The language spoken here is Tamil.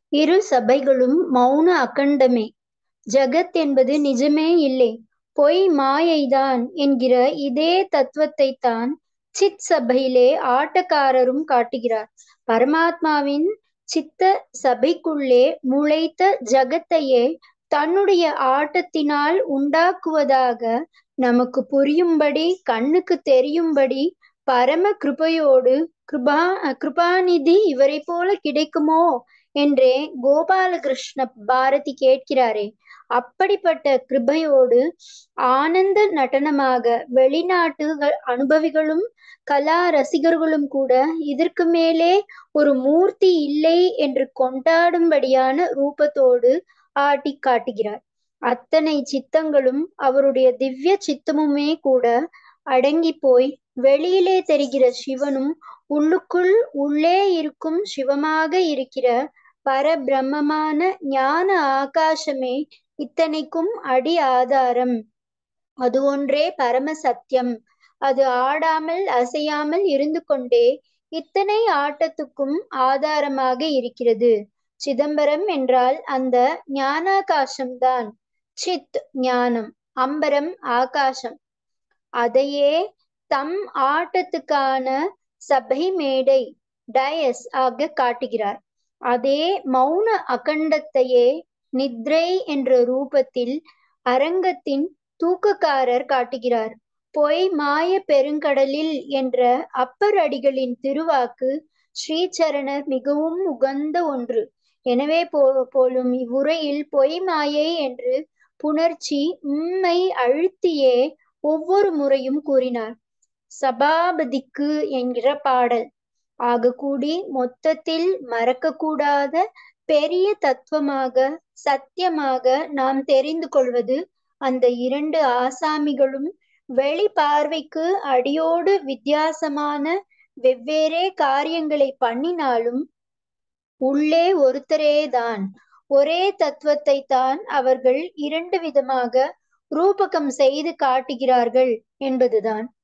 இரு சபைகளும் மௌன அகண்டமே ஜகத் என்பது நிஜமே இல்லை பொய் மாயைதான் என்கிற இதே தத்துவத்தைத் தான் சித் சபையிலே ஆட்டக்காரரும் காட்டுகிறார் பரமாத்மாவின் சித்த சபைக்குள்ளே முளைத்த ஜகத்தையே தன்னுடைய ஆட்டத்தினால் உண்டாக்குவதாக நமக்கு புரியும்படி கண்ணுக்கு தெரியும்படி பரம கிருபையோடு கிருபா கிருபாநிதி இவரை போல கிடைக்குமோ என்றே கோபாலகிருஷ்ண பாரதி கேட்கிறாரே அப்படிப்பட்ட கிருபையோடு ஆனந்த நடனமாக வெளிநாட்டு அனுபவிகளும் கலா ரசிகர்களும் கூட இதற்கு மேலே ஒரு மூர்த்தி இல்லை என்று கொண்டாடும்படியான ரூபத்தோடு ஆட்டி காட்டுகிறார் அத்தனை சித்தங்களும் அவருடைய திவ்ய சித்தமுமே கூட அடங்கி போய் வெளியிலே தெரிகிற சிவனும் உள்ளுக்குள் உள்ளே இருக்கும் சிவமாக இருக்கிற பரபிரம்மமான ஞான ஆகாசமே இத்தனைக்கும் அடி ஆதாரம் அது ஒன்றே பரம சத்தியம் அது ஆடாமல் அசையாமல் இருந்து கொண்டே இத்தனை ஆட்டத்துக்கும் ஆதாரமாக இருக்கிறது சிதம்பரம் என்றால் அந்த ஞானாகாசம்தான் சித் ஞானம் அம்பரம் ஆகாசம் அதையே தம் ஆட்டத்துக்கான சபை மேடை டயஸ் ஆக காட்டுகிறார் அதே மௌன அகண்டத்தையே நித்ரை என்ற ரூபத்தில் அரங்கத்தின் தூக்கக்காரர் காட்டுகிறார் பொய் மாய பெருங்கடலில் என்ற அப்பர் அடிகளின் திருவாக்கு ஸ்ரீசரணர் மிகவும் உகந்த ஒன்று எனவே போ போலும் இவ்வுரையில் பொய் மாயை என்று புணர்ச்சி உண்மை அழுத்தியே ஒவ்வொரு முறையும் கூறினார் சபாபதிக்கு என்கிற பாடல் ஆகக்கூடி மொத்தத்தில் மறக்கக்கூடாத பெரிய தத்துவமாக சத்தியமாக நாம் தெரிந்து கொள்வது அந்த இரண்டு ஆசாமிகளும் வெளி பார்வைக்கு அடியோடு வித்தியாசமான வெவ்வேறே காரியங்களை பண்ணினாலும் உள்ளே ஒருத்தரேதான் ஒரே தத்துவத்தை தான் அவர்கள் இரண்டு விதமாக ரூபகம் செய்து காட்டுகிறார்கள் என்பதுதான்